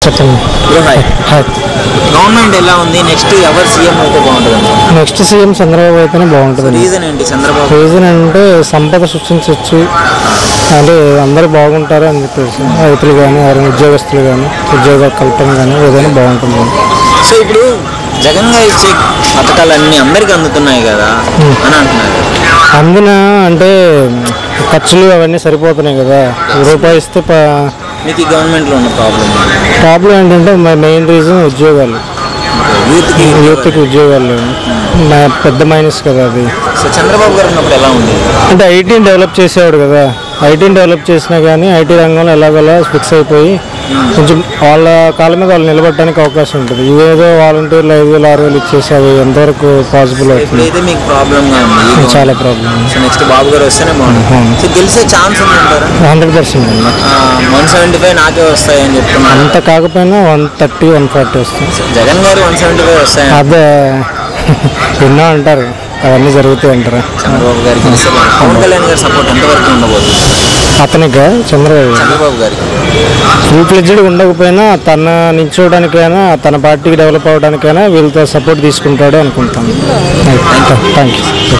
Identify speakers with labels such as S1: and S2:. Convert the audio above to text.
S1: చెప్పండి
S2: bro hi
S1: hi
S2: government ఎలా ఉంది నెక్స్ట్ ఎవరు సీఎం అయితే బాగుంటుంది
S1: నెక్స్ట్ సీఎం చంద్రబాబు అయితేనే బాగుంటుంది
S2: రీజన్ ఏంటి చంద్రబాబు
S1: రీజన్ అంటే సంపద సృష్టించవచ్చు అంటే అందరూ బాగుంటారు అని చెప్పేసి రైతులు కానీ ఎవరైనా ఉద్యోగస్తులు కానీ ఉద్యోగ కల్పన కానీ ఏదైనా బాగుంటుంది
S2: సో ఇప్పుడు జగన్ గారు ఇచ్చే పథకాలన్నీ అందరికి అందుతున్నాయి కదా అని అంటున్నారు
S1: అందున అంటే ఖర్చులు అవన్నీ సరిపోతున్నాయి కదా రూపాయి ఇస్తే
S2: మీకు ఈ గవర్నమెంట్లో ఉన్న ప్రాబ్లం
S1: ప్రాబ్లం ఏంటంటే మెయిన్ రీజన్ ఉద్యోగాలు
S2: యూత్కి
S1: యూత్కి ఉద్యోగాలు లేవు. మా- పెద్ద మైనస్ కదా అది
S2: సో చంద్రబాబు గారు ఉన్నప్పుడు ఎలా ఉంది
S1: అంటే ఐటీని డెవలప్ చేసేవాడు కదా ఐటీని డెవలప్ చేసినా కానీ ఐటీ రంగంలో ఎలాగోలా ఫిక్స్ అయిపోయి కొంచెం వాళ్ళ కాళ్ళ మీద వాళ్ళు నిలబడడానికి అవకాశం ఉంటుంది ఇవేదో వాలంటీర్లు ఐదు వేలు ఆరు వేలు ఇచ్చేసి అవి ఎంతవరకు పాసిబుల్ అవుతుంది
S2: ఇప్పుడైతే మీకు ప్రాబ్లంగా ఉంది ఈ గవర్నమెంట్.
S1: చాలా ప్రాబ్లం
S2: సో నెక్స్ట్ బాబు గారు వస్తేనే బాగుంటుంది
S1: అవును.
S2: సో గెలిచే ఛాన్స్ ఉందంటారా
S1: హండ్రెడ్ పర్సెంట్ అండి
S2: వన్ సెవెంటీ ఫైవ్ నాకే వస్తాయని చెప్తున్నారు
S1: అంత కాకపోయినా వన్ థర్టీ వన్ ఫార్టీ వస్తుంది
S2: జగన్ గారు వన్ సెవెంటీ ఫైవ్ వస్తాయని
S1: అదే ఎన్నో అంటారు అవన్నీ జరుగుతాయి అంటారా
S2: చంద్రబాబు గారికి గెలిస్తే బాగుంటుంది. పవన్ కళ్యాణ్ గారి సపోర్ట్ ఎంతవరకు ఉండబోతుంది
S1: అతనికి చంద్రబాబు
S2: చంద్రబాబు గారికి
S1: ఫుల్ ఫ్లెడ్జ్డ్ ఉండకపోయినా తన నిల్చోవడానికైనా తన పార్టీకి డెవలప్ అవ్వడానికైనా వీళ్ళతో సపోర్ట్ తీసుకుంటాడు అనుకుంటాను థ్యాంక్ యూ